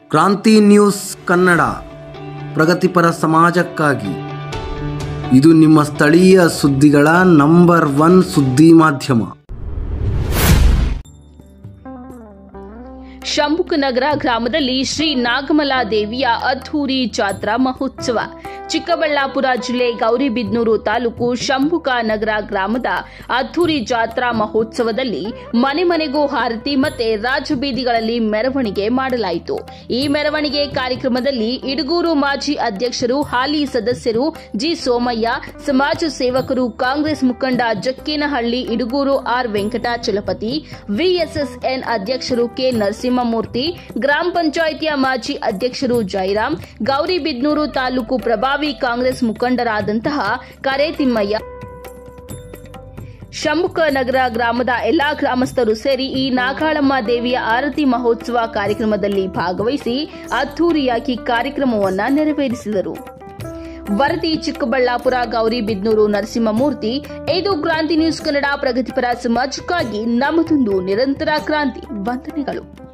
ಕ್ರಾಂತಿ ನ್ಯೂಸ್ ಕನ್ನಡ ಪ್ರಗತಿಪರ ಸಮಾಜಕ್ಕಾಗಿ ಇದು ನಿಮ್ಮ ಸ್ಥಳೀಯ ಸುದ್ದಿಗಳ ನಂಬರ್ ಒನ್ ಸುದ್ದಿ ಮಾಧ್ಯಮ ಶಂಭುಕನಗರ ಗ್ರಾಮದಲ್ಲಿ ಶ್ರೀ ನಾಗಮಲಾ ದೇವಿಯ ಅದ್ಧೂರಿ ಜಾತ್ರಾ ಮಹೋತ್ಸವ ಚಿಕ್ಕಬಳ್ಳಾಪುರ ಜಿಲ್ಲೆ ಗೌರಿಬಿದ್ನೂರು ತಾಲೂಕು ಶಂಭುಕ ನಗರ ಗ್ರಾಮದ ಅದ್ಧೂರಿ ಜಾತ್ರಾ ಮಹೋತ್ಸವದಲ್ಲಿ ಮನೆ ಮನೆಗೂ ಹಾರತಿ ಮತ್ತೆ ರಾಜಬೀದಿಗಳಲ್ಲಿ ಮೆರವಣಿಗೆ ಮಾಡಲಾಯಿತು ಈ ಮೆರವಣಿಗೆ ಕಾರ್ಯಕ್ರಮದಲ್ಲಿ ಇಡಗೂರು ಮಾಜಿ ಅಧ್ಯಕ್ಷರು ಹಾಲಿ ಸದಸ್ಯರು ಜಿ ಸೋಮಯ್ಯ ಸಮಾಜ ಸೇವಕರು ಕಾಂಗ್ರೆಸ್ ಮುಖಂಡ ಜಕ್ಕೇನಹಳ್ಳಿ ಇಡಗೂರು ಆರ್ ವೆಂಕಟಾಚಲಪತಿ ವಿಎಸ್ಎಸ್ಎನ್ ಅಧ್ಯಕ್ಷರು ಕೆ ನರಸಿಂಹಮೂರ್ತಿ ಗ್ರಾಮ ಪಂಚಾಯಿತಿಯ ಮಾಜಿ ಅಧ್ಯಕ್ಷರು ಜೈರಾಮ್ ಗೌರಿಬಿದ್ನೂರು ತಾಲೂಕು ಪ್ರಭಾವಿ ಕಾಂಗ್ರೆಸ್ ಮುಖಂಡರಾದಂತಹ ಕರೇತಿಮ್ಮಯ್ಯ ಶಂಭುಕ ನಗರ ಗ್ರಾಮದ ಎಲ್ಲಾ ಗ್ರಾಮಸ್ಥರು ಸೇರಿ ಈ ನಾಗಾಳಮ್ಮ ದೇವಿಯ ಆರತಿ ಮಹೋತ್ಸವ ಕಾರ್ಯಕ್ರಮದಲ್ಲಿ ಭಾಗವಹಿಸಿ ಅದ್ದೂರಿಯಾಗಿ ಕಾರ್ಯಕ್ರಮವನ್ನು ನೆರವೇರಿಸಿದರು ವರದಿ ಚಿಕ್ಕಬಳ್ಳಾಪುರ ಗೌರಿಬಿದ್ನೂರು ನರಸಿಂಹಮೂರ್ತಿ ಇದು ಕ್ರಾಂತಿ ನ್ಯೂಸ್ ಕನ್ನಡ ಪ್ರಗತಿಪರ ಸಮಾಜಕ್ಕಾಗಿ ನಮ್ಮದೊಂದು ನಿರಂತರ ಕ್ರಾಂತಿ ವಂದನೆಗಳು